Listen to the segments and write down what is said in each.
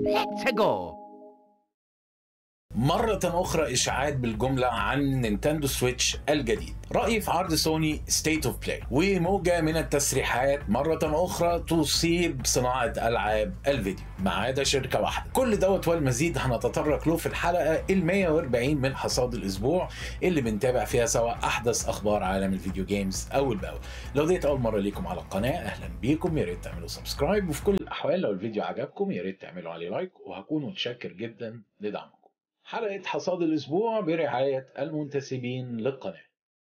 Let's go! مرة أخرى إشاعات بالجملة عن نينتندو سويتش الجديد رأيي في عرض سوني ستيت اوف بلاي وموجة من التسريحات مرة أخرى تصيب صناعة ألعاب الفيديو ما عدا شركة واحدة كل دوت والمزيد هنتطرق له في الحلقة ال 140 من حصاد الأسبوع اللي بنتابع فيها سوا أحدث أخبار عالم الفيديو جيمز أول بأول لو ديت أول مرة ليكم على القناة أهلا بيكم يا ريت تعملوا سبسكرايب وفي كل الأحوال لو الفيديو عجبكم يا ريت تعملوا عليه لايك وهكون متشكر جدا لدعمكم حلقة حصاد الأسبوع برعاية المنتسبين للقناة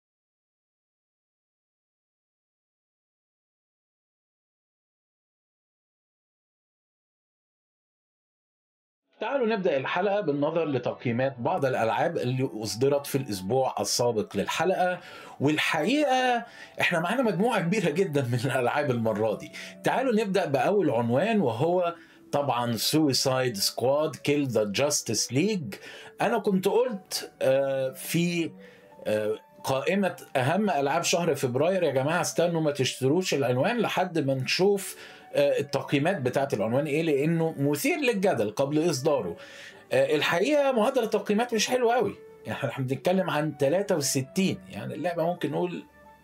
تعالوا نبدأ الحلقة بالنظر لتقييمات بعض الألعاب اللي أصدرت في الأسبوع السابق للحلقة والحقيقة إحنا معانا مجموعة كبيرة جدا من الألعاب المرة دي تعالوا نبدأ بأول عنوان وهو طبعا سويسايد سكواد كيل ذا جاستس ليج انا كنت قلت آه، في آه، قائمة أهم ألعاب شهر فبراير يا جماعة استنوا ما تشتروش العنوان لحد ما نشوف آه، التقييمات بتاعت العنوان إيه لأنه مثير للجدل قبل إصداره آه، الحقيقة معدل التقييمات مش حلو قوي يعني احنا بنتكلم عن 63 يعني اللعبة ممكن نقول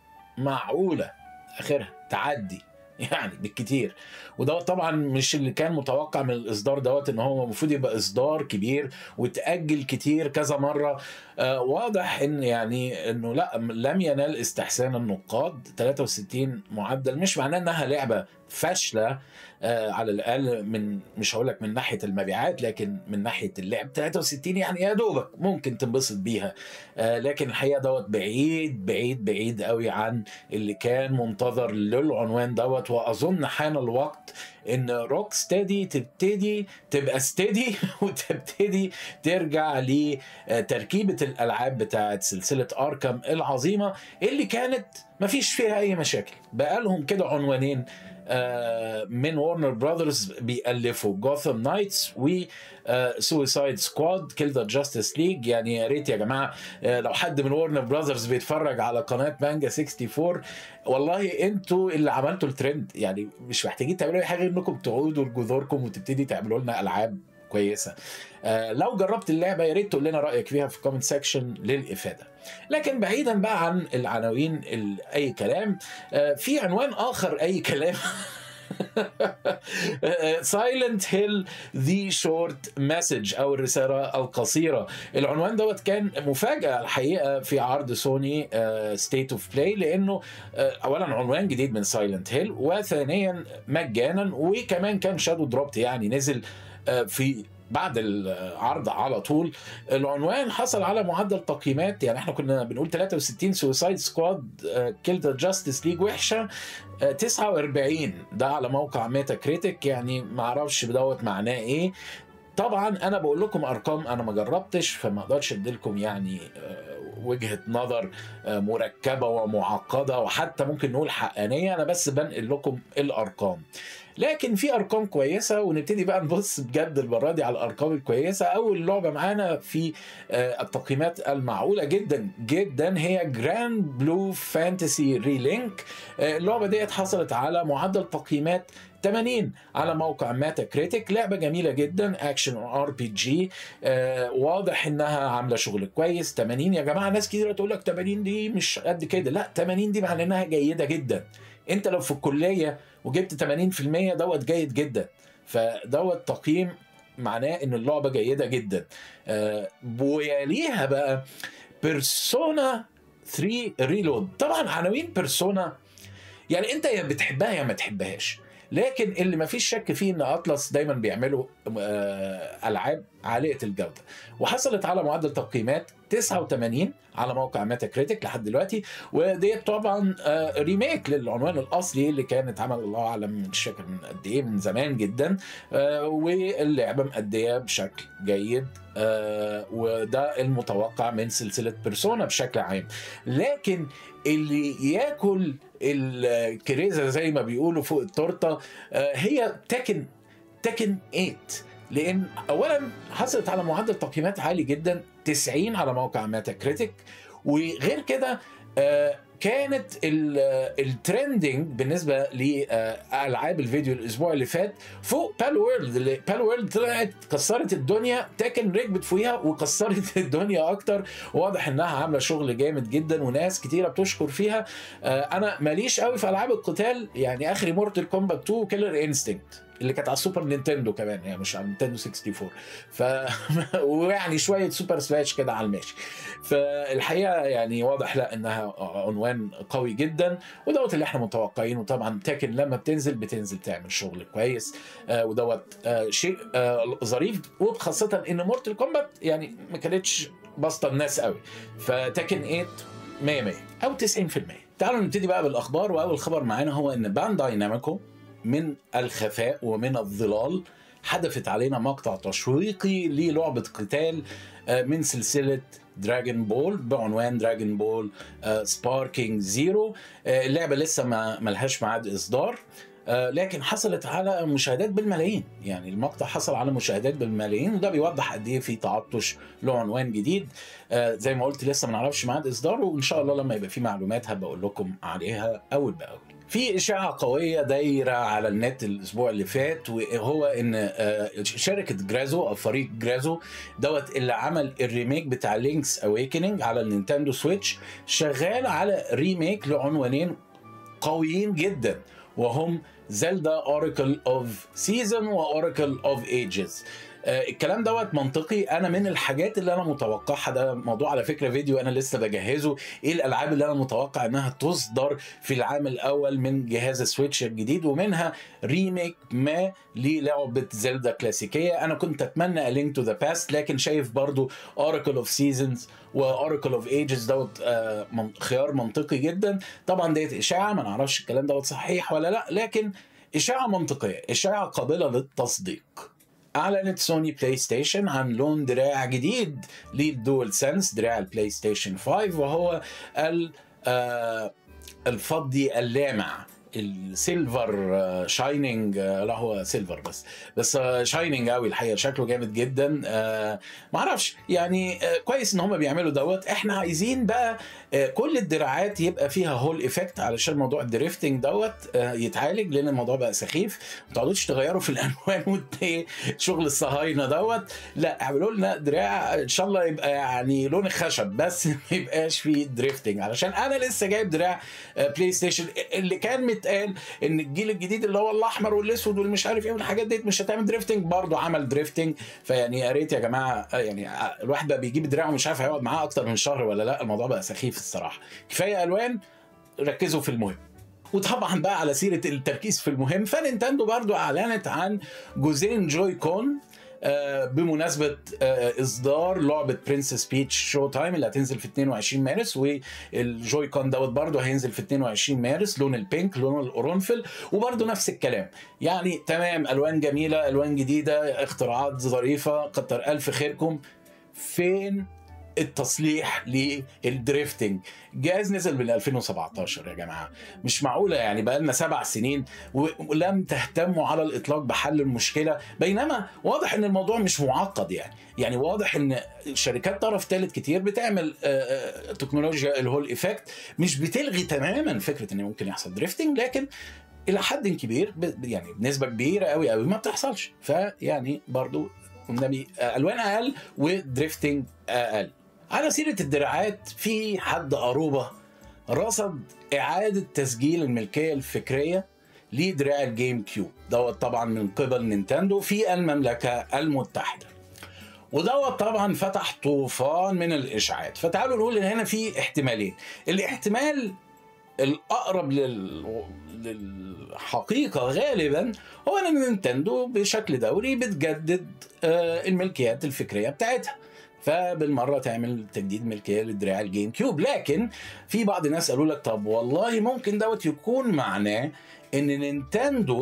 معقولة آخرها تعدي يعني بالكتير ودوت طبعا مش اللي كان متوقع من الاصدار دوت ان هو المفروض يبقى اصدار كبير وتاجل كتير كذا مره آه واضح ان يعني انه لا لم ينال استحسان النقاد 63 معدل مش معناه انها لعبه فاشله آه على الاقل من مش هقول لك من ناحيه المبيعات لكن من ناحيه اللعب 63 يعني يا دوبك ممكن تنبسط بيها آه لكن الحقيقه دوت بعيد بعيد بعيد قوي عن اللي كان منتظر للعنوان دوت واظن حان الوقت ان روك ستادي تبتدي تبقى ستيدي وتبتدي ترجع لتركيبه الالعاب بتاعت سلسله اركم العظيمه اللي كانت مفيش فيها اي مشاكل بقالهم كده عنوانين آه، من وارنر براذرز بيألفوا جوثام نايتس و سويسايد سكواد كيل ذا جاستس ليج يعني يا ريت يا جماعه آه، لو حد من وارنر براذرز بيتفرج على قناه مانجا 64 والله انتوا اللي عملتوا الترند يعني مش محتاجين تعملوا اي حاجه غير انكم تقعدوا لجذوركم وتبتدي تعملوا لنا العاب كويسه آه لو جربت اللعبه يا ريت تقول لنا رايك فيها في الكومنت سيكشن للافاده لكن بعيدا بقى عن العناوين ال- اي كلام آه في عنوان اخر اي كلام سايلنت هيل ذا شورت مسج او الرساله القصيره العنوان دوت كان مفاجاه الحقيقه في عرض سوني ستيت اوف بلاي لانه آه، اولا عنوان جديد من سايلنت هيل وثانيا مجانا وكمان كان شادو دروبت يعني نزل آه، في بعد العرض على طول العنوان حصل على معدل تقييمات يعني احنا كنا بنقول 63 سويسايد سكواد كيل جاستس ليج وحشه آه، 49 ده على موقع ميتا كريتيك يعني ما اعرفش دوت معناه ايه طبعا انا بقول لكم ارقام انا ما جربتش فما اقدرش اديلكم يعني آه، وجهه نظر آه، مركبه ومعقده وحتى ممكن نقول حقانيه انا بس بنقل لكم الارقام لكن في ارقام كويسه ونبتدي بقى نبص بجد المره دي على الارقام الكويسه اول لعبه معانا في آه، التقييمات المعقوله جدا جدا هي جراند بلو فانتسي ريلينك اللعبه ديت حصلت على معدل تقييمات 80 على موقع ماتا كريتيك لعبه جميله جدا اكشن ار بي جي واضح انها عامله شغل كويس 80 يا جماعه ناس كتير تقول لك 80 دي مش قد كده لا 80 دي معناه انها جيده جدا انت لو في الكليه وجبت 80% دوت جيد جدا فدوت تقييم معناه ان اللعبه جيده جدا آه، ويليها بقى بيرسونا 3 ريلود طبعا عناوين بيرسونا يعني انت يا بتحبها يا ما تحبهاش لكن اللي ما فيش شك فيه ان اطلس دايما بيعملوا آه، العاب عاليه الجوده وحصلت على معدل تقييمات 89 على موقع ميتا كريتيك لحد دلوقتي وديت طبعا آه، ريميك للعنوان الاصلي اللي كان اتعمل الله اعلم مش فاكر من قد ايه من زمان جدا آه، واللعبه مأديه بشكل جيد آه، وده المتوقع من سلسله بيرسونا بشكل عام لكن اللي ياكل الكريزه زي ما بيقولوا فوق التورته آه، هي تكن تكن 8 لان اولا حصلت على معدل تقييمات عالي جدا 90 على موقع ميتا كريتيك وغير كده آه، كانت الترندنج بالنسبه لالعاب الفيديو الاسبوع اللي فات فوق بال وورلد بال وورلد طلعت كسرت الدنيا تاكن ركبت فوقيها وكسرت الدنيا اكتر واضح انها عامله شغل جامد جدا وناس كتيره بتشكر فيها انا ماليش قوي في العاب القتال يعني اخري مورتال كومبات 2 وكيلر انستنكت اللي كانت على السوبر نينتندو كمان يعني مش على نينتندو 64 ف ويعني شويه سوبر سلاش كده على الماشي فالحقيقه يعني واضح لا انها عنوان قوي جدا ودوت اللي احنا متوقعينه طبعا تاكن لما بتنزل بتنزل تعمل شغل كويس آه ودوت آه شيء آه ظريف وخاصه ان مورتال كومبات يعني ما كانتش باسطه الناس قوي فتاكن 8 100 100 او 90% تعالوا نبتدي بقى بالاخبار واول خبر معانا هو ان بانداي نامكو من الخفاء ومن الظلال حدثت علينا مقطع تشويقي للعبة قتال من سلسلة دراجون بول بعنوان دراجون بول سباركينج زيرو اللعبة لسه ما ملهاش ميعاد إصدار لكن حصلت على مشاهدات بالملايين يعني المقطع حصل على مشاهدات بالملايين وده بيوضح قد ايه في تعطش له عنوان جديد زي ما قلت لسه ما نعرفش ميعاد اصداره وان شاء الله لما يبقى في معلومات هبقى اقول لكم عليها اول باول في اشاعه قويه دايره على النت الاسبوع اللي فات وهو ان شركه جرازو او فريق جرازو دوت اللي عمل الريميك بتاع لينكس اويكننج على النينتندو سويتش شغال على ريميك لعنوانين قويين جدا وهم زلدا اوراكل اوف سيزون واوراكل اوف ايجز الكلام دوت منطقي انا من الحاجات اللي انا متوقعها ده موضوع على فكره فيديو انا لسه بجهزه ايه الالعاب اللي انا متوقع انها تصدر في العام الاول من جهاز السويتش الجديد ومنها ريميك ما للعبه زلدا كلاسيكيه انا كنت اتمنى لينك تو ذا باست لكن شايف برضو اوراكل اوف سيزونز واوراكل اوف ايجز دوت آه خيار منطقي جدا طبعا ديت اشاعه ما نعرفش الكلام دوت صحيح ولا لا لكن اشاعه منطقيه اشاعه قابله للتصديق اعلنت سوني بلاي ستيشن عن لون دراع جديد للدول سنس دراع البلاي ستيشن 5 وهو الفضي اللامع السيلفر شايننج لا هو سيلفر بس بس شايننج قوي الحقيقه شكله جامد جدا ما اعرفش يعني كويس ان هم بيعملوا دوت احنا عايزين بقى كل الدراعات يبقى فيها هول افكت علشان موضوع الدريفتنج دوت يتعالج لان الموضوع بقى سخيف ما تقعدوش تغيروا في الالوان شغل الصهاينه دوت لا اعملوا لنا دراع ان شاء الله يبقى يعني لون الخشب بس ما يبقاش فيه دريفتنج علشان انا لسه جايب دراع بلاي ستيشن اللي كان متقال ان الجيل الجديد اللي هو الاحمر والاسود والمش عارف ايه والحاجات ديت مش هتعمل دريفتنج برضه عمل دريفتنج فيعني يا ريت يا جماعه يعني الواحد بقى بيجيب دراع ومش عارف هيقعد معاه اكتر من شهر ولا لا الموضوع بقى سخيف الصراحه كفايه الوان ركزوا في المهم وطبعا بقى على سيره التركيز في المهم فنينتندو برضو اعلنت عن جزئين جوي كون بمناسبة إصدار لعبة برنسس بيتش شو تايم اللي هتنزل في 22 مارس والجوي كون دوت برضه هينزل في 22 مارس لون البينك لون القرنفل وبرضه نفس الكلام يعني تمام ألوان جميلة ألوان جديدة اختراعات ظريفة كتر ألف خيركم فين التصليح للدريفتنج جهاز نزل من 2017 يا جماعه مش معقوله يعني بقى لنا سبع سنين ولم تهتموا على الاطلاق بحل المشكله بينما واضح ان الموضوع مش معقد يعني يعني واضح ان شركات طرف ثالث كتير بتعمل تكنولوجيا الهول ايفكت مش بتلغي تماما فكره ان ممكن يحصل دريفتنج لكن الى حد كبير يعني بنسبه كبيره قوي قوي ما بتحصلش فيعني برضو النبي الوان اقل ودريفتنج اقل على سيره الدراعات في حد قروبه رصد اعاده تسجيل الملكيه الفكريه لدراع الجيم كيوب دوت طبعا من قبل نينتندو في المملكه المتحده ودوت طبعا فتح طوفان من الاشاعات فتعالوا نقول ان هنا في احتمالين الاحتمال الاقرب لل... للحقيقه غالبا هو ان نينتندو بشكل دوري بتجدد الملكيات الفكريه بتاعتها فبالمره تعمل تجديد ملكيه لدراع الجيم كيوب لكن في بعض الناس قالوا لك طب والله ممكن دوت يكون معناه ان نينتندو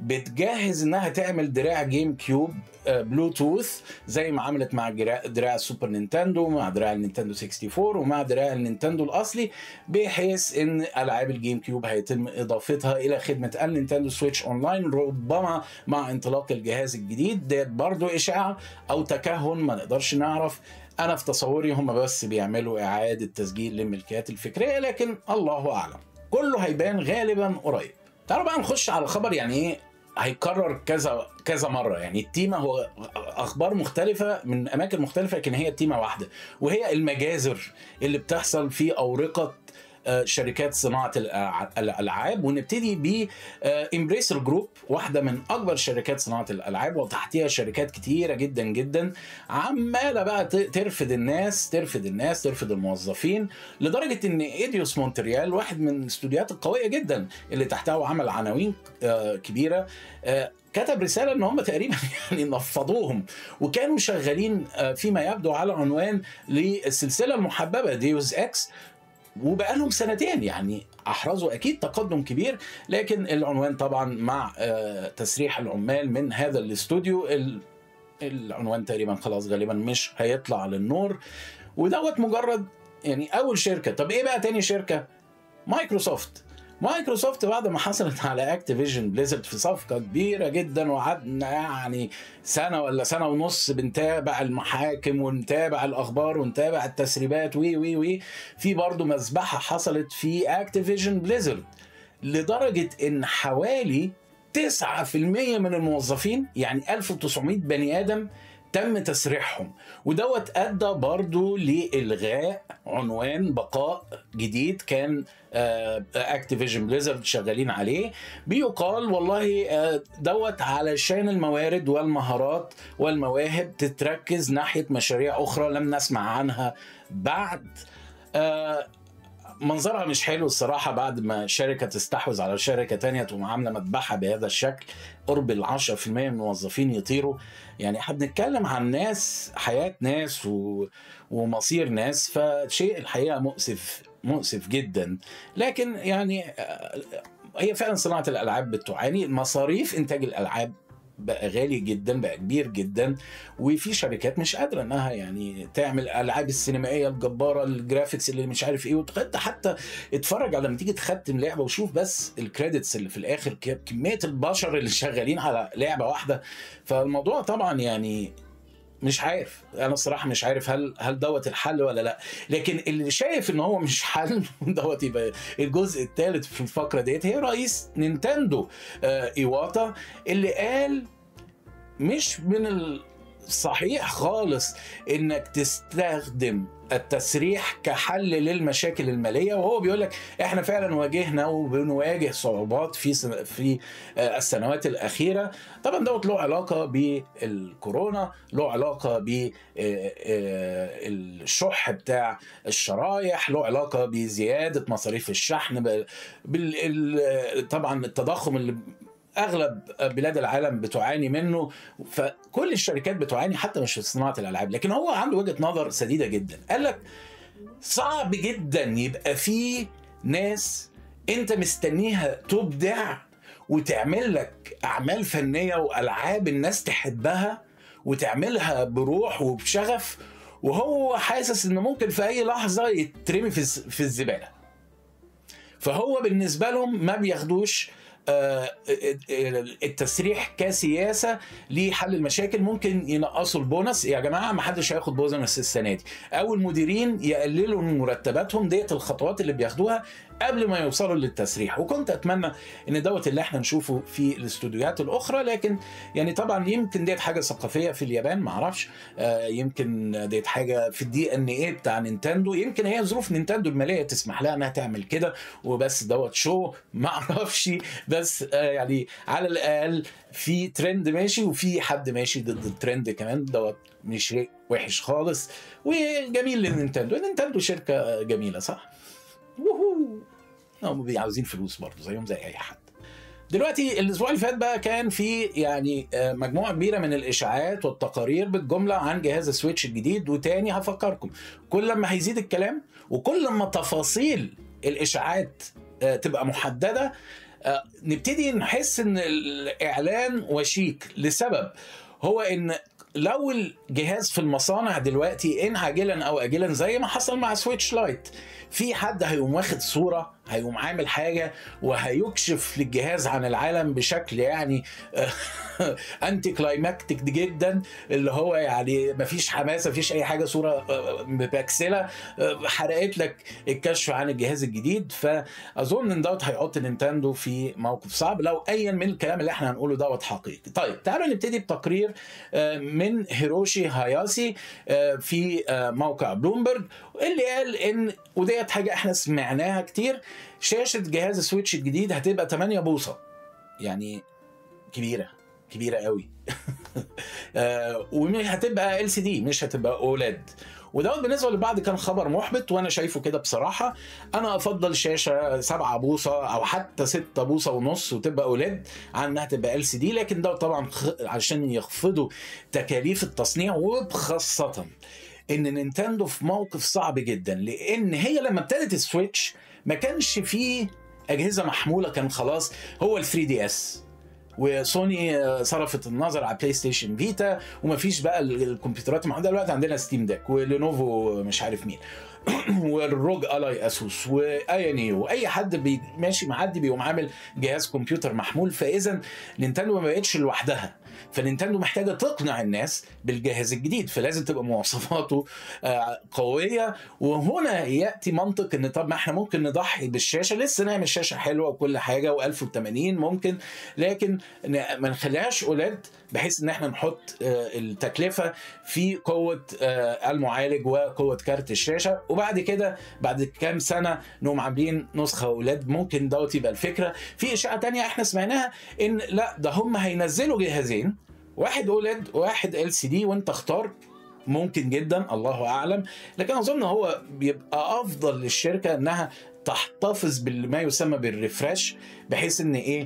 بتجهز انها تعمل دراع جيم كيوب آه، بلوتوث زي ما عملت مع جرا- دراع السوبر نينتندو مع دراع النينتندو 64 ومع دراع النينتندو الاصلي بحيث ان العاب الجيم كيوب هيتم اضافتها الى خدمه النينتندو سويتش اونلاين ربما مع انطلاق الجهاز الجديد ديت برضو اشاعه او تكهن ما نقدرش نعرف انا في تصوري هم بس بيعملوا اعاده تسجيل للملكيات الفكريه لكن الله اعلم كله هيبان غالبا قريب تعالوا بقى نخش على خبر يعني ايه هيكرر كذا كذا مره يعني التيمه هو اخبار مختلفه من اماكن مختلفه لكن هي تيمه واحده وهي المجازر اللي بتحصل في اورقه آه، شركات صناعه الألع- الالعاب ونبتدي ب امبريسر جروب واحده من اكبر شركات صناعه الالعاب وتحتيها شركات كتيره جدا جدا عماله بقى ت- ترفد الناس ترفد الناس ترفد الموظفين لدرجه ان ايديوس مونتريال واحد من الاستوديوهات القويه جدا اللي تحتها وعمل عناوين آه، كبيره آه، كتب رساله ان هم تقريبا يعني نفضوهم وكانوا شغالين آه، فيما يبدو على عنوان للسلسله المحببه ديوز اكس وبقالهم سنتين يعني احرزوا اكيد تقدم كبير لكن العنوان طبعا مع آه، تسريح العمال من هذا الاستوديو ال- العنوان تقريبا خلاص غالبا مش هيطلع للنور ودوت مجرد يعني اول شركه طب ايه بقى تاني شركه مايكروسوفت مايكروسوفت بعد ما حصلت على اكتيفيجن بليزرد في صفقه كبيره جدا وقعدنا يعني سنه ولا سنه ونص بنتابع المحاكم ونتابع الاخبار ونتابع التسريبات وي وي وي في برضه مذبحه حصلت في اكتيفيجن بليزرد لدرجه ان حوالي 9% من الموظفين يعني 1900 بني ادم تم تسريحهم ودوت ادى برضو لالغاء عنوان بقاء جديد كان اكتيفيجن بليزرد شغالين عليه بيقال والله آه، دوت علشان الموارد والمهارات والمواهب تتركز ناحيه مشاريع اخرى لم نسمع عنها بعد آه، منظرها مش حلو الصراحة بعد ما شركة تستحوذ على شركة تانية تقوم عاملة مذبحة بهذا الشكل قرب ال 10% من الموظفين يطيروا يعني احنا بنتكلم عن ناس حياة ناس و... ومصير ناس فشيء الحقيقة مؤسف مؤسف جدا لكن يعني آه، هي فعلا صناعة الألعاب بتعاني مصاريف إنتاج الألعاب بقى غالي جدا بقى كبير جدا وفي شركات مش قادره انها يعني تعمل الالعاب السينمائيه الجباره الجرافيكس اللي مش عارف ايه وتخد حتى اتفرج على لما تيجي تختم لعبه وشوف بس الكريدتس اللي في الاخر ك- كميه البشر اللي شغالين على لعبه واحده فالموضوع طبعا يعني مش عارف انا الصراحه مش عارف هل هل دوت الحل ولا لا لكن اللي شايف ان هو مش حل دوت يبقى الجزء الثالث في الفقره ديت هي رئيس نينتندو آه ايواتا اللي قال مش من الصحيح خالص انك تستخدم التسريح كحل للمشاكل الماليه وهو بيقول لك احنا فعلا واجهنا وبنواجه صعوبات في سن- في آه، السنوات الاخيره طبعا دوت له علاقه بالكورونا له علاقه بالشح بتاع الشرايح له علاقه بزياده مصاريف الشحن ب- بال ال- طبعا التضخم اللي اغلب بلاد العالم بتعاني منه فكل الشركات بتعاني حتى مش في صناعه الالعاب لكن هو عنده وجهه نظر سديده جدا قال لك صعب جدا يبقى في ناس انت مستنيها تبدع وتعمل لك اعمال فنيه والعاب الناس تحبها وتعملها بروح وبشغف وهو حاسس ان ممكن في اي لحظه يترمي في الز- في الزباله فهو بالنسبه لهم ما بياخدوش آه، التسريح كسياسه لحل المشاكل ممكن ينقصوا البونص يا جماعه ما حدش هياخد بونص السنه دي او المديرين يقللوا من مرتباتهم ديت الخطوات اللي بياخدوها قبل ما يوصلوا للتسريح وكنت اتمنى ان دوت اللي احنا نشوفه في الاستوديوهات الاخرى لكن يعني طبعا يمكن ديت حاجه ثقافيه في اليابان ما اعرفش آه، يمكن ديت حاجه في الدي ان ايه بتاع نينتندو يمكن هي ظروف نينتندو الماليه تسمح لها انها تعمل كده وبس دوت شو ما اعرفش بس آه، يعني على الاقل في ترند ماشي وفي حد ماشي ضد الترند كمان دوت مش شيء وحش خالص وجميل للنينتندو نينتندو شركه جميله صح؟ ووهو هم عاوزين فلوس برضه زيهم زي اي حد دلوقتي الاسبوع اللي فات بقى كان في يعني آه، مجموعه كبيره من الاشاعات والتقارير بالجمله عن جهاز السويتش الجديد وتاني هفكركم كل لما هيزيد الكلام وكل ما تفاصيل الاشاعات آه، تبقى محدده آه، نبتدي نحس ان الاعلان وشيك لسبب هو ان لو الجهاز في المصانع دلوقتي ان عاجلا او اجلا زي ما حصل مع سويتش لايت في حد هيقوم واخد صوره هيقوم عامل حاجه وهيكشف للجهاز عن العالم بشكل يعني انتي كلايماكتيك جدا اللي هو يعني مفيش حماسه مفيش اي حاجه صوره مبكسله حرقت لك الكشف عن الجهاز الجديد فاظن ان دوت هيحط نينتندو في موقف صعب لو ايا من الكلام اللي احنا هنقوله دوت حقيقي طيب تعالوا نبتدي بتقرير من هيروشي هاياسي في موقع بلومبرج اللي قال ان وديت حاجه احنا سمعناها كتير شاشه جهاز سويتش الجديد هتبقى 8 بوصه يعني كبيره كبيره قوي وهتبقى ال سي دي مش هتبقى اولاد ودوت بالنسبه للبعض كان خبر محبط وانا شايفه كده بصراحه انا افضل شاشه 7 بوصه او حتى 6 بوصه ونص وتبقى اولاد عن انها تبقى ال سي دي لكن ده طبعا عشان يخفضوا تكاليف التصنيع وبخاصه ان نينتندو في موقف صعب جدا لان هي لما ابتدت السويتش ما كانش فيه اجهزه محموله كان خلاص هو ال 3 دي اس وسوني صرفت النظر على بلاي ستيشن فيتا ومفيش بقى الكمبيوترات المحموله دلوقتي عندنا ستيم ديك ولينوفو مش عارف مين والروج الاي اسوس واي واي حد بي ماشي معدي بيقوم عامل جهاز كمبيوتر محمول فاذا نينتندو ما بقتش لوحدها فنينتندو محتاجه تقنع الناس بالجهاز الجديد فلازم تبقى مواصفاته قويه وهنا ياتي منطق ان طب ما احنا ممكن نضحي بالشاشه لسه نعمل شاشه حلوه وكل حاجه و1080 ممكن لكن ما نخليهاش اولاد بحيث ان احنا نحط التكلفه في قوه المعالج وقوه كارت الشاشه وبعد كده بعد كام سنه نقوم عاملين نسخه اولاد ممكن دوت يبقى الفكره في اشاعه تانية احنا سمعناها ان لا ده هم هينزلوا جهازين واحد اولاد وواحد ال سي دي وانت اختار ممكن جدا الله اعلم لكن اظن هو بيبقى افضل للشركه انها تحتفظ بما يسمى بالريفرش بحيث ان ايه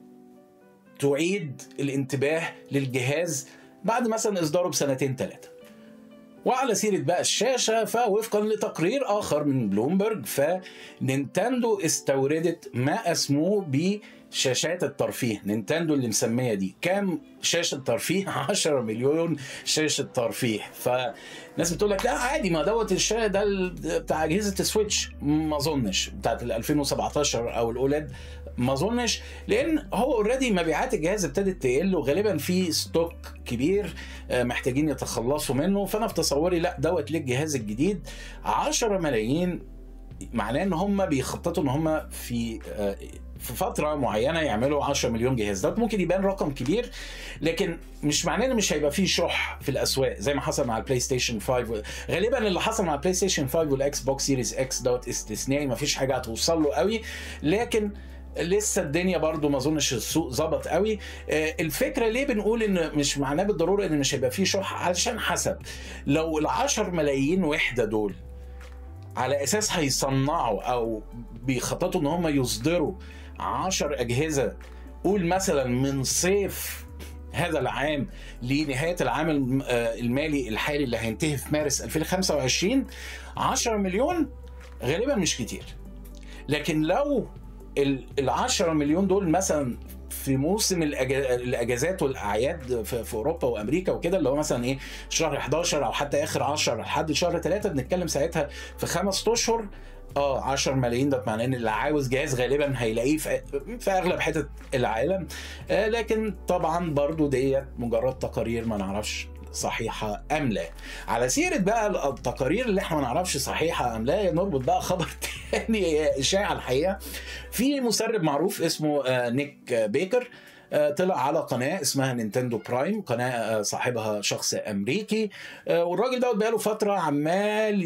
تعيد الانتباه للجهاز بعد مثلا اصداره بسنتين ثلاثه وعلى سيرة بقى الشاشة فوفقا لتقرير آخر من بلومبرج فنينتندو استوردت ما أسموه بشاشات الترفيه نينتندو اللي مسمية دي كام شاشة ترفيه 10 مليون شاشة ترفيه فالناس بتقول لك لا عادي ما دوت الشاشة ده بتاع أجهزة السويتش ما أظنش بتاعت ال 2017 أو الأولاد ما اظنش لان هو اوريدي مبيعات الجهاز ابتدت تقل وغالبا في ستوك كبير محتاجين يتخلصوا منه فانا في تصوري لا دوت للجهاز الجديد 10 ملايين معناه ان هم بيخططوا ان هم في في فتره معينه يعملوا 10 مليون جهاز ده ممكن يبان رقم كبير لكن مش معناه ان مش هيبقى فيه شح في الاسواق زي ما حصل مع البلاي ستيشن 5 غالبا اللي حصل مع البلاي ستيشن 5 والاكس بوكس سيريز اكس دوت استثنائي ما فيش حاجه هتوصل له قوي لكن لسه الدنيا برضو ما اظنش السوق ظبط قوي الفكره ليه بنقول ان مش معناه بالضروره ان مش هيبقى فيه شح علشان حسب لو ال 10 ملايين وحده دول على اساس هيصنعوا او بيخططوا ان هم يصدروا 10 اجهزه قول مثلا من صيف هذا العام لنهايه العام المالي الحالي اللي هينتهي في مارس 2025 10 مليون غالبا مش كتير لكن لو ال 10 مليون دول مثلا في موسم الاجازات والاعياد في اوروبا وامريكا وكده اللي هو مثلا ايه شهر 11 او حتى اخر 10 لحد شهر 3 بنتكلم ساعتها في خمس اشهر اه 10 ملايين ده معناه ان اللي عاوز جهاز غالبا هيلاقيه في, في اغلب حتت العالم آه لكن طبعا برضو ديت مجرد تقارير ما نعرفش صحيحة أم لا على سيرة بقى التقارير اللي احنا ما نعرفش صحيحة أم لا نربط بقى خبر تاني إشاعة الحقيقة في مسرب معروف اسمه نيك بيكر طلع على قناه اسمها نينتندو برايم قناه صاحبها شخص امريكي والراجل دوت بقاله فتره عمال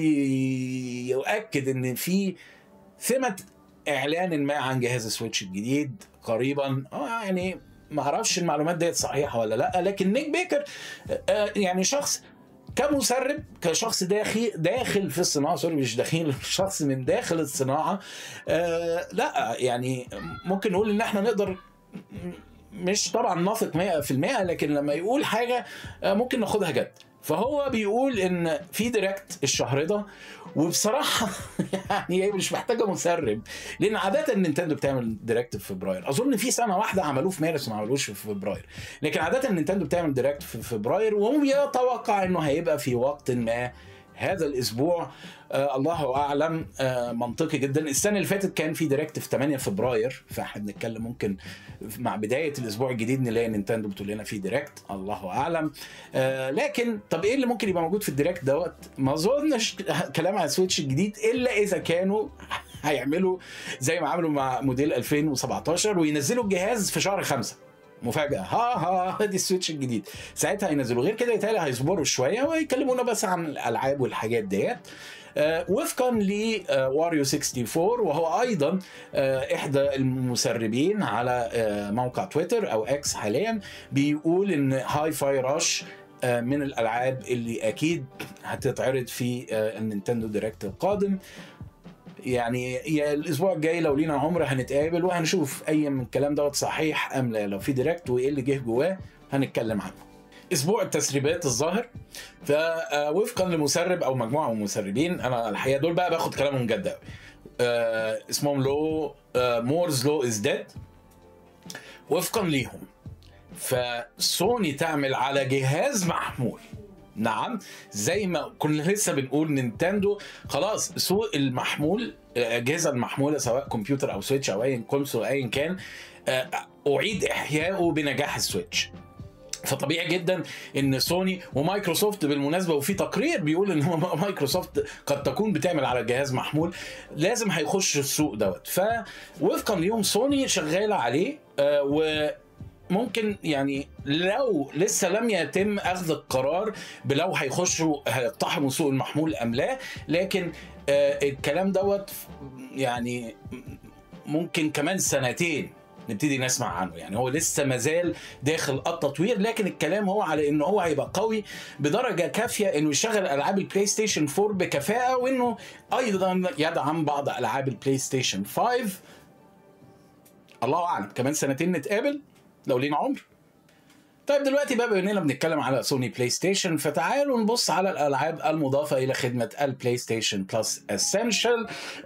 يؤكد ان في ثمه اعلان ما عن جهاز السويتش الجديد قريبا اه يعني ما اعرفش المعلومات ديت صحيحه ولا لا لكن نيك بيكر يعني شخص كمسرب كشخص داخل داخل في الصناعه سوري مش داخل شخص من داخل الصناعه آه لا يعني ممكن نقول ان احنا نقدر مش طبعا نثق 100% لكن لما يقول حاجه ممكن ناخدها جد فهو بيقول ان في دايركت الشهر ده وبصراحه يعني هي مش محتاجه مسرب لان عاده نينتندو بتعمل دايركت في فبراير اظن في سنه واحده عملوه في مارس وما عملوش في فبراير لكن عاده نينتندو بتعمل دايركت في فبراير وهو يتوقع انه هيبقى في وقت ما هذا الاسبوع آه الله اعلم آه منطقي جدا السنه اللي فاتت كان في دايركت في 8 فبراير فاحنا بنتكلم ممكن مع بدايه الاسبوع الجديد نلاقي نينتندو بتقول لنا في دايركت الله اعلم آه لكن طب ايه اللي ممكن يبقى موجود في الدايركت دوت ما اظنش كلام على سويتش الجديد الا اذا كانوا هيعملوا زي ما عملوا مع موديل 2017 وينزلوا الجهاز في شهر خمسة مفاجاه ها ها دي السويتش الجديد ساعتها هينزلوا غير كده يتهيألي هيصبروا شويه ويكلمونا بس عن الالعاب والحاجات ديت آه وفقا لواريو 64 وهو ايضا آه احدى المسربين على آه موقع تويتر او اكس حاليا بيقول ان هاي فاي راش من الالعاب اللي اكيد هتتعرض في النينتندو دايركت القادم يعني يا الاسبوع الجاي لو لينا عمر هنتقابل وهنشوف اي من الكلام دوت صحيح ام لا لو في دايركت وايه اللي جه جواه هنتكلم عنه اسبوع التسريبات الظاهر فوفقا لمسرب او مجموعه من المسربين انا الحقيقه دول بقى باخد كلامهم جد قوي آه اسمهم لو مورز لو از ديد وفقا ليهم فسوني تعمل على جهاز محمول نعم زي ما كنا لسه بنقول نينتندو خلاص سوق المحمول الاجهزه المحموله سواء كمبيوتر او سويتش او اي كونسول ايا كان اعيد احيائه بنجاح السويتش فطبيعي جدا ان سوني ومايكروسوفت بالمناسبه وفي تقرير بيقول ان مايكروسوفت قد تكون بتعمل على جهاز محمول لازم هيخش السوق دوت فوفقا ليهم سوني شغاله عليه و ممكن يعني لو لسه لم يتم اخذ القرار بلو هيخشوا هيقتحموا سوق المحمول ام لا لكن آه الكلام دوت يعني ممكن كمان سنتين نبتدي نسمع عنه يعني هو لسه مازال داخل التطوير لكن الكلام هو على انه هو هيبقى قوي بدرجه كافيه انه يشغل العاب البلاي ستيشن 4 بكفاءه وانه ايضا يدعم بعض العاب البلاي ستيشن 5 الله اعلم كمان سنتين نتقابل لو لينا عمر طيب دلوقتي بقى بما اننا بنتكلم على سوني بلاي ستيشن فتعالوا نبص على الالعاب المضافه الى خدمه البلاي ستيشن بلس اسينشال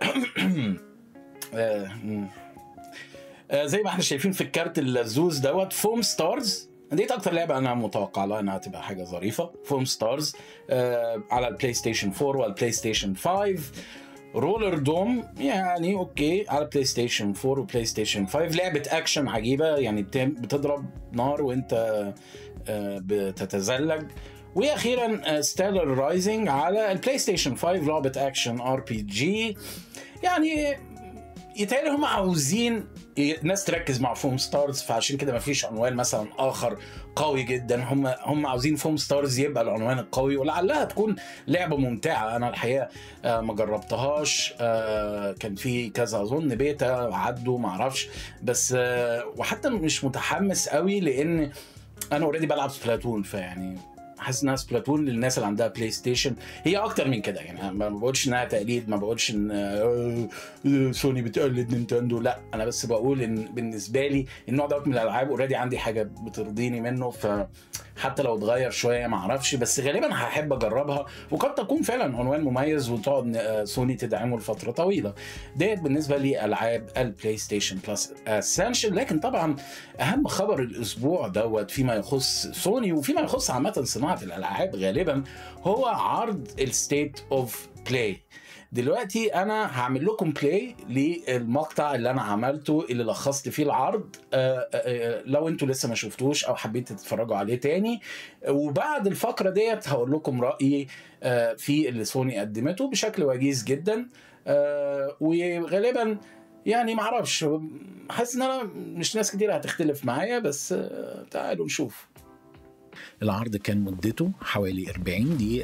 زي ما احنا شايفين في الكارت اللزوز دوت فوم ستارز ديت اكتر لعبه انا متوقع لها انها تبقى حاجه ظريفه فوم ستارز على البلاي ستيشن 4 والبلاي ستيشن 5 رولر دوم يعني اوكي على بلاي ستيشن 4 وبلاي ستيشن 5 لعبه اكشن عجيبه يعني بتضرب نار وانت بتتزلج واخيرا ستيلر رايزنج على البلاي ستيشن 5 لعبه اكشن ار بي جي يعني يتهيألي هم عاوزين الناس تركز مع فوم ستارز فعشان كده مفيش عنوان مثلا اخر قوي جدا هم هم عاوزين فوم ستارز يبقى العنوان القوي ولعلها تكون لعبه ممتعه انا الحقيقه ما جربتهاش كان في كذا اظن بيتا عدوا ما اعرفش بس وحتى مش متحمس قوي لان انا اوريدي بلعب سبلاتون فيعني حاسس انها سبلاتون للناس اللي عندها بلاي ستيشن هي اكتر من كده يعني ما بقولش انها تقليد ما بقولش ان سوني بتقلد نينتندو لا انا بس بقول ان بالنسبه لي النوع دوت من الالعاب اوريدي عندي حاجه بترضيني منه فحتى لو اتغير شويه ما اعرفش بس غالبا هحب اجربها وقد تكون فعلا عنوان مميز وتقعد سوني تدعمه لفتره طويله ديت بالنسبه لي العاب البلاي ستيشن بلس اسنشال لكن طبعا اهم خبر الاسبوع دوت فيما يخص سوني وفيما يخص عامه صناعه الالعاب غالبا هو عرض الستيت اوف بلاي دلوقتي انا هعمل لكم بلاي للمقطع اللي انا عملته اللي لخصت فيه العرض آآ آآ لو انتوا لسه ما شفتوش او حبيتوا تتفرجوا عليه تاني وبعد الفقره ديت هقول لكم رايي في اللي سوني قدمته بشكل وجيز جدا وغالبا يعني معرفش حاسس ان انا مش ناس كتير هتختلف معايا بس تعالوا نشوف العرض كان مدته حوالي 40 دقيقة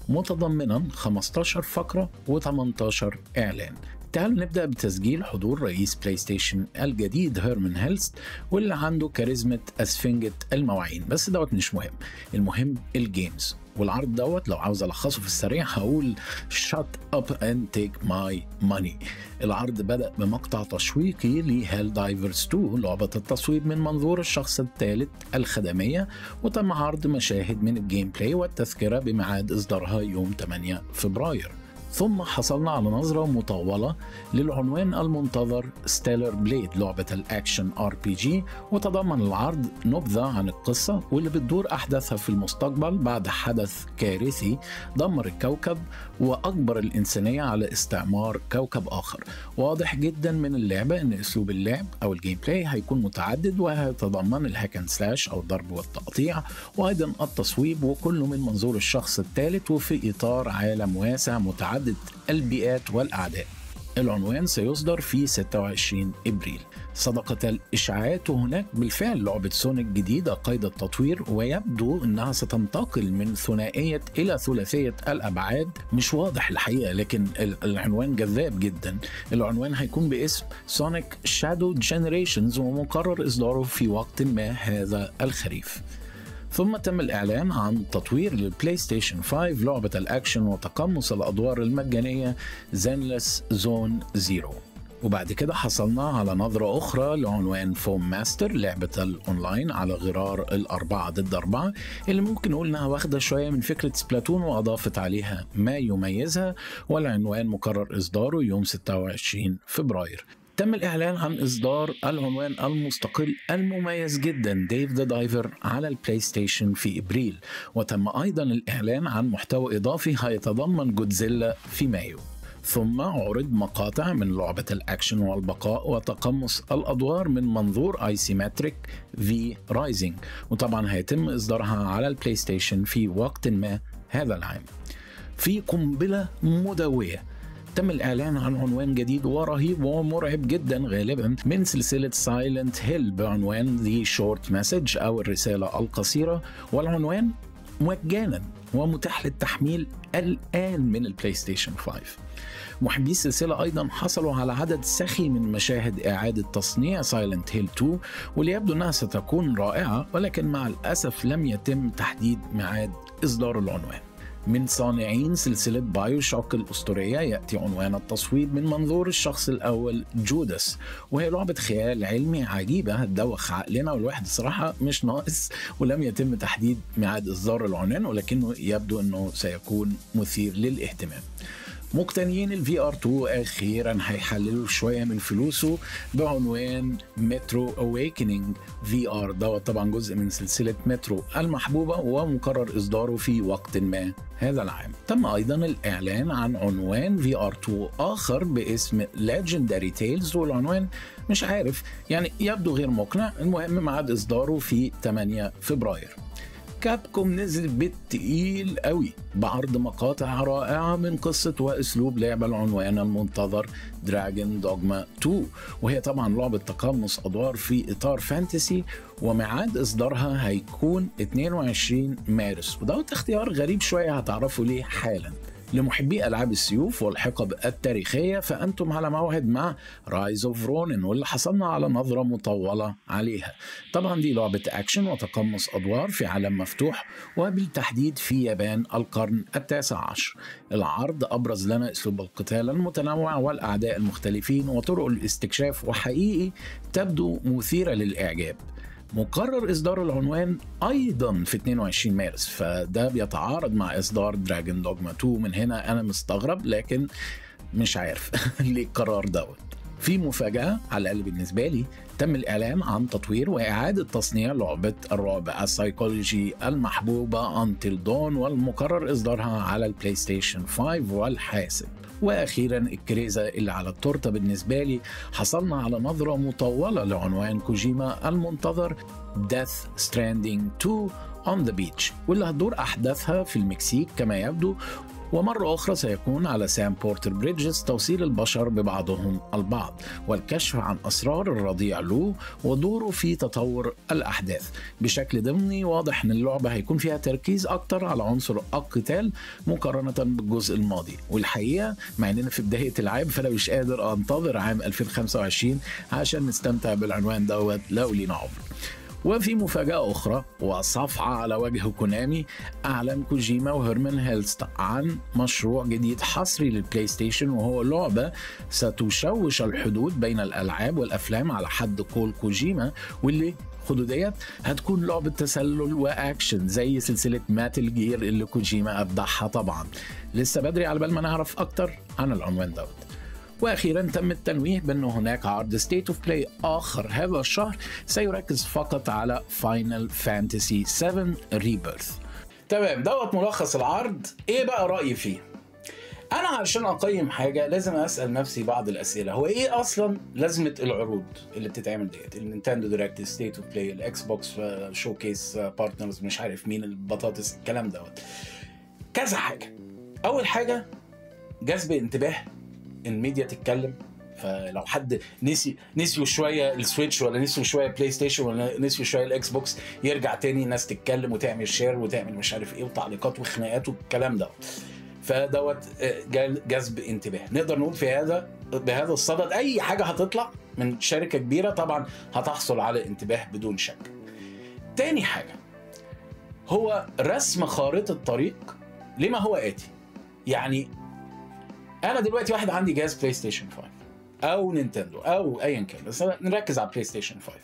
متضمنا 15 فقرة و18 إعلان تعالوا نبدأ بتسجيل حضور رئيس بلاي ستيشن الجديد هيرمان هيلست واللي عنده كاريزما أسفنجة المواعين بس دوت مش مهم المهم الجيمز والعرض دوت لو عاوز الخصه في السريع هقول shut up and take my money العرض بدأ بمقطع تشويقي لهيل دايفرز 2 لعبة التصويب من منظور الشخص الثالث الخدمية وتم عرض مشاهد من الجيم بلاي والتذكرة بميعاد إصدارها يوم 8 فبراير ثم حصلنا على نظرة مطولة للعنوان المنتظر ستيلر بليد لعبة الأكشن ار بي جي وتضمن العرض نبذة عن القصة واللي بتدور أحداثها في المستقبل بعد حدث كارثي دمر الكوكب وأجبر الإنسانية على استعمار كوكب آخر واضح جدا من اللعبة أن أسلوب اللعب أو الجيم بلاي هيكون متعدد وهيتضمن الهاكن سلاش أو الضرب والتقطيع وأيضا التصويب وكله من منظور الشخص الثالث وفي إطار عالم واسع متعدد البيئات والأعداء العنوان سيصدر في 26 ابريل صدقت الاشاعات وهناك بالفعل لعبه سونيك جديده قيد التطوير ويبدو انها ستنتقل من ثنائيه الى ثلاثيه الابعاد مش واضح الحقيقه لكن العنوان جذاب جدا العنوان هيكون باسم سونيك شادو جنريشنز ومقرر اصداره في وقت ما هذا الخريف ثم تم الإعلان عن تطوير للبلاي ستيشن 5 لعبة الأكشن وتقمص الأدوار المجانية زينلس زون زيرو وبعد كده حصلنا على نظرة أخرى لعنوان فوم ماستر لعبة الأونلاين على غرار الأربعة ضد أربعة اللي ممكن نقول إنها واخدة شوية من فكرة سبلاتون وأضافت عليها ما يميزها والعنوان مقرر إصداره يوم 26 فبراير تم الإعلان عن إصدار العنوان المستقل المميز جدا ديف ذا دايفر على البلاي ستيشن في إبريل وتم أيضا الإعلان عن محتوى إضافي هيتضمن جودزيلا في مايو ثم عرض مقاطع من لعبة الأكشن والبقاء وتقمص الأدوار من منظور ايسيمتريك في رايزنج وطبعا هيتم إصدارها على البلاي ستيشن في وقت ما هذا العام في قنبلة مدوية تم الإعلان عن عنوان جديد ورهيب ومرعب جدا غالبا من سلسلة سايلنت هيل بعنوان The Short Message أو الرسالة القصيرة والعنوان مجانا ومتاح للتحميل الآن من البلاي ستيشن 5 محبي السلسلة أيضا حصلوا على عدد سخي من مشاهد إعادة تصنيع سايلنت هيل 2 واللي يبدو أنها ستكون رائعة ولكن مع الأسف لم يتم تحديد ميعاد إصدار العنوان من صانعين سلسلة بايو شوك الأسطورية يأتي عنوان التصويب من منظور الشخص الأول جودس وهي لعبة خيال علمي عجيبة هتدوخ عقلنا والواحد الصراحة مش ناقص ولم يتم تحديد ميعاد إصدار العنوان ولكنه يبدو أنه سيكون مثير للاهتمام مقتنيين الفي ار 2 اخيرا هيحللوا شويه من فلوسه بعنوان مترو اويكننج في ار دوت طبعا جزء من سلسله مترو المحبوبه ومقرر اصداره في وقت ما هذا العام تم ايضا الاعلان عن عنوان في ار 2 اخر باسم Legendary تيلز والعنوان مش عارف يعني يبدو غير مقنع المهم ميعاد اصداره في 8 فبراير كابكوم نزل بالتقيل قوي بعرض مقاطع رائعة من قصة وأسلوب لعب العنوان المنتظر دراجون دوغما 2 وهي طبعا لعبة تقمص أدوار في إطار فانتسي وميعاد إصدارها هيكون 22 مارس ودوت اختيار غريب شوية هتعرفوا ليه حالا لمحبي ألعاب السيوف والحقب التاريخية فأنتم على موعد مع رايز اوف رونن واللي حصلنا على نظرة مطولة عليها طبعا دي لعبة أكشن وتقمص أدوار في عالم مفتوح وبالتحديد في يابان القرن التاسع عشر العرض أبرز لنا أسلوب القتال المتنوع والأعداء المختلفين وطرق الاستكشاف وحقيقي تبدو مثيرة للإعجاب مقرر إصدار العنوان أيضا في 22 مارس فده بيتعارض مع إصدار دراجون دوغما 2 من هنا أنا مستغرب لكن مش عارف ليه القرار دوت في مفاجأة على الأقل بالنسبة لي تم الإعلان عن تطوير وإعادة تصنيع لعبة الرعب السايكولوجي المحبوبة أنتل دون والمقرر إصدارها على البلاي ستيشن 5 والحاسب واخيرا الكريزه اللي على التورته بالنسبه لي حصلنا على نظره مطوله لعنوان كوجيما المنتظر Death Stranding 2 on the Beach واللي هتدور احداثها في المكسيك كما يبدو ومرة أخرى سيكون على سام بورتر بريدجز توصيل البشر ببعضهم البعض والكشف عن أسرار الرضيع لو ودوره في تطور الأحداث بشكل ضمني واضح أن اللعبة هيكون فيها تركيز أكتر على عنصر القتال مقارنة بالجزء الماضي والحقيقة مع أننا في بداية العام فأنا مش قادر أنتظر عام 2025 عشان نستمتع بالعنوان دوت لو لينا عمر وفي مفاجأة أخرى وصفعة على وجه كونامي أعلن كوجيما وهيرمان هيلست عن مشروع جديد حصري للبلاي ستيشن وهو لعبة ستشوش الحدود بين الألعاب والأفلام على حد قول كوجيما واللي خدوا ديت هتكون لعبة تسلل وأكشن زي سلسلة ماتل جير اللي كوجيما أبدعها طبعا لسه بدري على بال ما نعرف أكتر عن العنوان دوت واخيرا تم التنويه بان هناك عرض ستيت اوف بلاي اخر هذا الشهر سيركز فقط على فاينل فانتسي 7 ريبيرث تمام دوت ملخص العرض ايه بقى رايي فيه انا علشان اقيم حاجه لازم اسال نفسي بعض الاسئله هو ايه اصلا لازمه العروض اللي بتتعمل ديت النينتندو دايركت ستيت اوف بلاي الاكس بوكس شو كيس بارتنرز مش عارف مين البطاطس الكلام دوت كذا حاجه اول حاجه جذب انتباه الميديا تتكلم فلو حد نسي نسيوا شويه السويتش ولا نسيوا شويه بلاي ستيشن ولا نسيوا شويه الاكس بوكس يرجع تاني الناس تتكلم وتعمل شير وتعمل مش عارف ايه وتعليقات وخناقات والكلام ده فدوت جذب انتباه نقدر نقول في هذا بهذا الصدد اي حاجه هتطلع من شركه كبيره طبعا هتحصل على انتباه بدون شك تاني حاجه هو رسم خارطه طريق لما هو اتي يعني انا دلوقتي واحد عندي جهاز بلاي ستيشن 5 او نينتندو او ايا كان بس نركز على بلاي ستيشن 5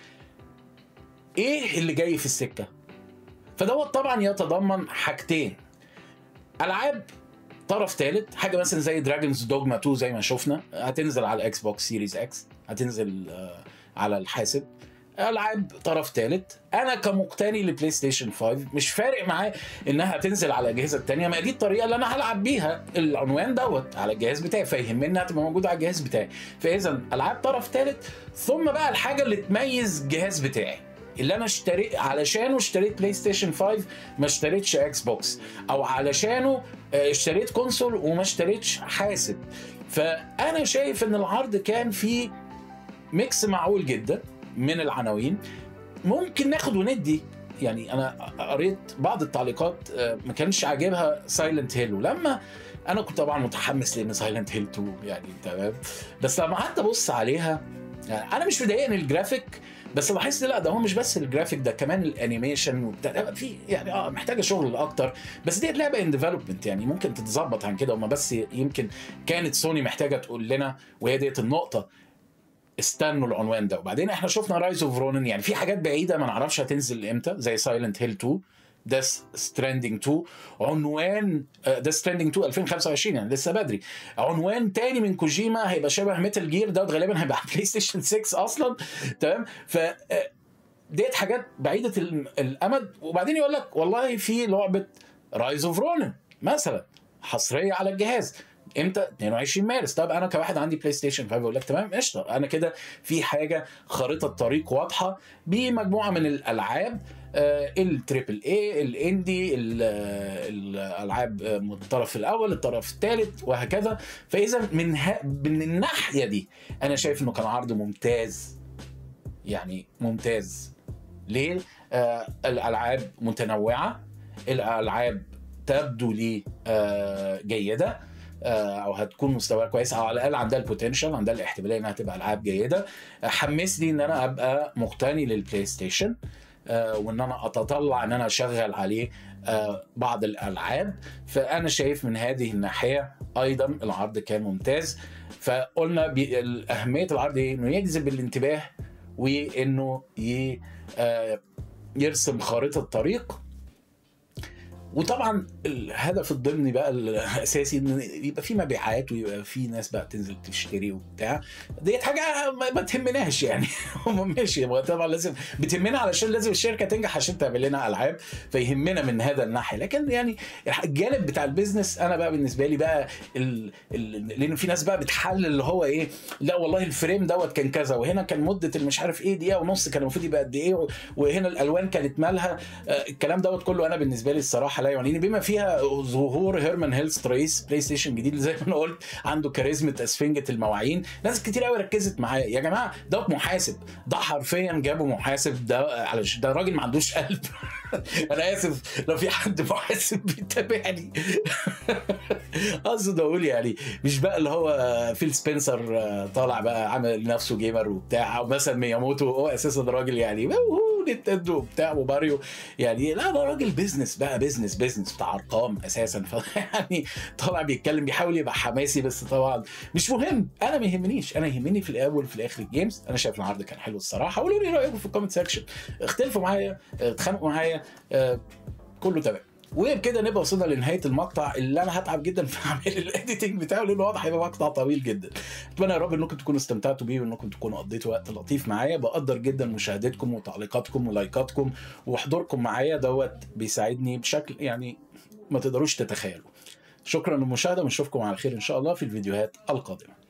ايه اللي جاي في السكه فدوت طبعا يتضمن حاجتين العاب طرف ثالث حاجه مثلا زي دراجونز دوجما 2 زي ما شفنا هتنزل على الاكس بوكس سيريز اكس هتنزل على الحاسب العاب طرف ثالث انا كمقتني لبلاي ستيشن 5 مش فارق معاه انها تنزل على الاجهزه الثانيه ما دي الطريقه اللي انا هلعب بيها العنوان دوت على الجهاز بتاعي فيهمني انها تبقى موجوده على الجهاز بتاعي فاذا العاب طرف ثالث ثم بقى الحاجه اللي تميز الجهاز بتاعي اللي انا اشتريت علشانه اشتريت بلاي ستيشن 5 ما اشتريتش اكس بوكس او علشانه اشتريت كونسول وما اشتريتش حاسب فانا شايف ان العرض كان فيه ميكس معقول جدا من العناوين ممكن ناخد وندي يعني انا قريت بعض التعليقات ما كانش عاجبها سايلنت هيل ولما انا كنت طبعا متحمس لان سايلنت هيل 2 يعني تمام بس لما قعدت ابص عليها يعني انا مش مضايقني الجرافيك بس لاحظت لا ده هو مش بس الجرافيك ده كمان الانيميشن وبتاع في يعني اه محتاجه شغل اكتر بس دي لعبه ان ديفلوبمنت يعني ممكن تتظبط عن كده وما بس يمكن كانت سوني محتاجه تقول لنا وهي ديت النقطه استنوا العنوان ده وبعدين احنا شفنا رايز اوف رونن يعني في حاجات بعيده ما نعرفش هتنزل امتى زي سايلنت هيل 2 ديث ستراندنج 2 عنوان ديث ستراندنج 2 2025 يعني لسه بدري عنوان تاني من كوجيما هيبقى شبه ميتال جير دوت غالبا هيبقى على بلاي ستيشن 6 اصلا تمام ف ديت حاجات بعيده الامد وبعدين يقول لك والله في لعبه رايز اوف رونن مثلا حصريه على الجهاز امتى 22 مارس طب انا كواحد عندي بلاي ستيشن 5 بقول لك تمام قشطه انا كده في حاجه خارطه طريق واضحه بمجموعه من الالعاب التريبل اي الاندي الالعاب من الطرف الاول الطرف الثالث وهكذا فاذا من ها من الناحيه دي انا شايف انه كان عرض ممتاز يعني ممتاز ليه آه الالعاب متنوعه الالعاب تبدو لي آه جيده او هتكون مستواها كويس او على الاقل عندها البوتنشال عندها الاحتماليه انها تبقى العاب جيده حمسني ان انا ابقى مقتني للبلاي ستيشن وان انا اتطلع ان انا اشغل عليه بعض الالعاب فانا شايف من هذه الناحيه ايضا العرض كان ممتاز فقلنا اهميه العرض ايه انه يجذب الانتباه وانه يرسم خارطه طريق وطبعا الهدف الضمني بقى الاساسي ان يبقى في مبيعات ويبقى في ناس بقى تنزل تشتري وبتاع ديت حاجه ما تهمناش يعني ماشي طبعا لازم بتهمنا علشان لازم الشركه تنجح عشان تعمل لنا العاب فيهمنا من هذا الناحيه لكن يعني الجانب بتاع البيزنس انا بقى بالنسبه لي بقى ال... ال... لان في ناس بقى بتحلل اللي هو ايه لا والله الفريم دوت كان كذا وهنا كان مده مش عارف ايه دقيقه ونص كان المفروض يبقى قد ايه وهنا الالوان كانت مالها الكلام دوت كله انا بالنسبه لي الصراحه لا يعنيني بما فيها ظهور هيرمان هيلست رئيس بلاي ستيشن جديد زي ما انا قلت عنده كاريزما اسفنجه المواعين ناس كتير قوي ركزت معايا يا جماعه ده محاسب ده حرفيا جابوا محاسب ده على ده راجل ما عندوش قلب انا اسف لو في حد محاسب بيتابعني قصد اقول يعني مش بقى اللي هو فيل سبنسر آه، طالع بقى عامل نفسه جيمر وبتاع او مثلا مياموتو هو اساسا راجل يعني نينتندو وبتاع وماريو يعني لا ده راجل بيزنس بقى بيزنس بيزنس بتاع ارقام اساسا فيعني طالع بيتكلم بيحاول يبقى حماسي بس طبعا مش مهم انا ما يهمنيش انا يهمني في الاول وفي الاخر الجيمز انا شايف العرض كان حلو الصراحه قولوا لي رايكم في الكومنت سيكشن اختلفوا معايا اتخانقوا معايا آه، كله تمام وبكده نبقى وصلنا لنهايه المقطع اللي انا هتعب جدا في عمل الايديتنج بتاعه لانه واضح هيبقى مقطع طويل جدا اتمنى يا رب انكم تكونوا استمتعتوا بيه وانكم تكونوا قضيتوا وقت لطيف معايا بقدر جدا مشاهدتكم وتعليقاتكم ولايكاتكم وحضوركم معايا دوت بيساعدني بشكل يعني ما تقدروش تتخيلوا شكرا للمشاهده ونشوفكم على خير ان شاء الله في الفيديوهات القادمه